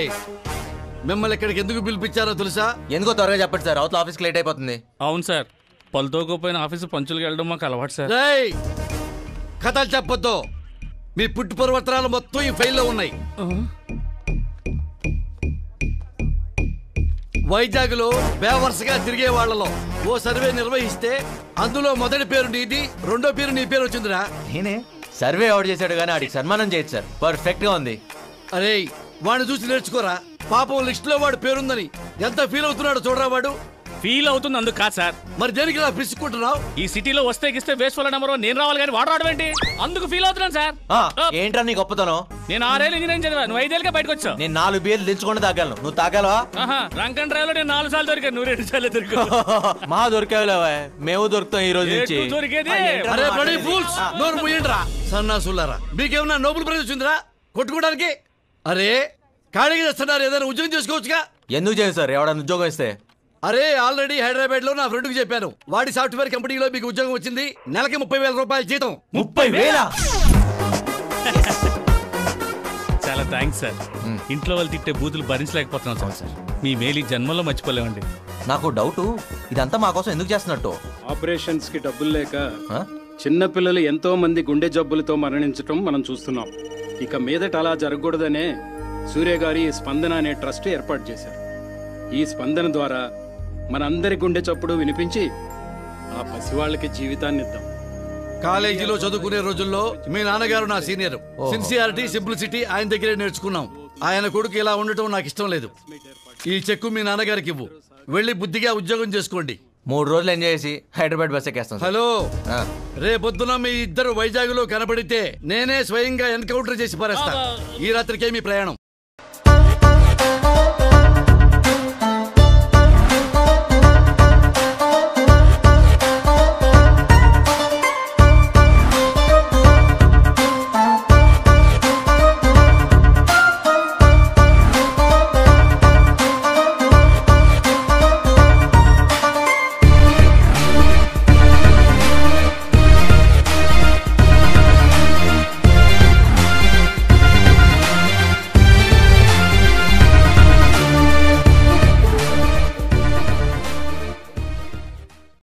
మిమ్మల్ని ఇక్కడికి ఎందుకు పిలిపించారో తెలుసా ఎందుకో త్వరగా చెప్పండి సార్ అవతల ఆఫీస్కి లేట్ అయిపోతుంది అవును సార్ పలుతోకపోయిన ఆఫీసు పంచులకు వెళ్ళడం మాకు అలవాటు సార్ రేయ్ కథలు చెప్పొద్దు మీ పుట్టు పూర్వత్రాలు మొత్తం ఈ ఫైల్లో ఉన్నాయి వైజాగ్లో బేవర్స్గా తిరిగే వాళ్ళలో ఓ సర్వే నిర్వహిస్తే అందులో మొదటి పేరు నీది రెండో పేరు నీ పేరు వచ్చిందిరా నేనే సర్వే అవుట్ చేశాడు కానీ ఆడికి సన్మానం చేయొచ్చు సార్ పర్ఫెక్ట్ గా ఉంది అరే వాడిని చూసి నేర్చుకోరా పాపం లిస్ట్ లో వాడు పేరుందని ఎంత ఫీల్ అవుతున్నాడో చూడరా వాడు ఫీల్ అవుతుంది అందుకు కాదు సార్ మరి దేనికి ఇలా పిసుక్కుంటున్నావు ఈ సిటీలో వస్తే గిస్తే వేస్ట్ వాళ్ళ నెంబర్ నేను రావాలి కానీ వాడు రావడం ఏంటి అందుకు ఫీల్ అవుతున్నాను సార్ ఆ, ఆ, ఏంట్రా నీ గొప్పతనం నేను ఆరేళ్ళు ఇంజనీరింగ్ చదివా నువ్వు ఐదేళ్ళకే బయటకు వచ్చావు నేను నాలుగు బీర్లు దించుకొని తాగలను నువ్వు తాగలవా ఆహా రంక్ అండ్ డ్రైవ్ లో నేను నాలుగు సార్లు దొరికాను నువ్వు రెండు సార్లు దొరికావు మా దొరికావులేవా మేము దొరుకుతాం ఈ రోజు నుంచి ఏంటి దొరికేది? ఆ, ఏంట్రా అరే నువ్వు బ్లడీ మాట్లాడేది? ఫూల్స్ ఆ, నోరు ముయ్యండిరా సన్నాసులారా మీకేమన్నా నోబుల్ ప్రైజ్ వచ్చిందిరా కొట్టుకోవడానికి అరే ఖాళీగా చేస్తున్నారు ఏదైనా ఉద్యోగం చేసుకోవచ్చుగా ఎందుకు చేయను సార్ ఎవడన్నా ఉద్యోగం ఇస్తే అరే ఆల్రెడీ హైదరాబాద్ లో నా ఫ్రెండ్ కి చెప్పాను వాడి సాఫ్ట్వేర్ కంపెనీలో మీకు ఉద్యోగం వచ్చింది నెలకి ముప్పై వేల రూపాయల జీతం ముప్పై వేల చాలా థ్యాంక్స్ సార్ ఇంట్లో వాళ్ళు తిట్టే బూతులు భరించలేకపోతున్నాం సార్ సార్ మీ మేలు ఈ జన్మలో మర్చిపోలేమండి నాకు డౌట్ ఇదంతా మా కోసం ఎందుకు చేస్తున్నట్టు ఆపరేషన్స్ కి డబ్బులు లేక ఆ? చిన్న పిల్లలు ఎంతో మంది గుండె జబ్బులతో మరణించడం మనం చూస్తున్నాం ఇక మీదట అలా జరగకూడదనే సూర్య గారి ఈ స్పందన అనే ట్రస్ట్ ఏర్పాటు చేశారు ఈ స్పందన ద్వారా మనందరి గుండె చప్పుడు వినిపించి ఆ పసివాళ్ళకి జీవితాన్ని ఇద్దాం కాలేజీలో చదువుకునే రోజుల్లో మీ నాన్నగారు నా సీనియర్ సిన్సియారిటీ సింప్లిసిటీ ఆయన దగ్గరే నేర్చుకున్నాం ఆయన కొడుకు ఇలా ఉండటం నాకు ఇష్టం లేదు ఈ చెక్కు మీ నాన్నగారికి ఇవ్వు వెళ్ళి బుద్ధిగా ఉద్యోగం చేసుకోండి మూడు రోజులు ఎంజాయ్ చేసి హైదరాబాద్ బస్ ఎక్కేస్తాం సార్ హలో ఆ. రేపొద్దున మీ ఇద్దరు వైజాగ్ లో కనబడితే నేనే స్వయంగా ఎన్కౌంటర్ చేసి పారేస్తా ఈ రాత్రికే మీ ప్రయాణం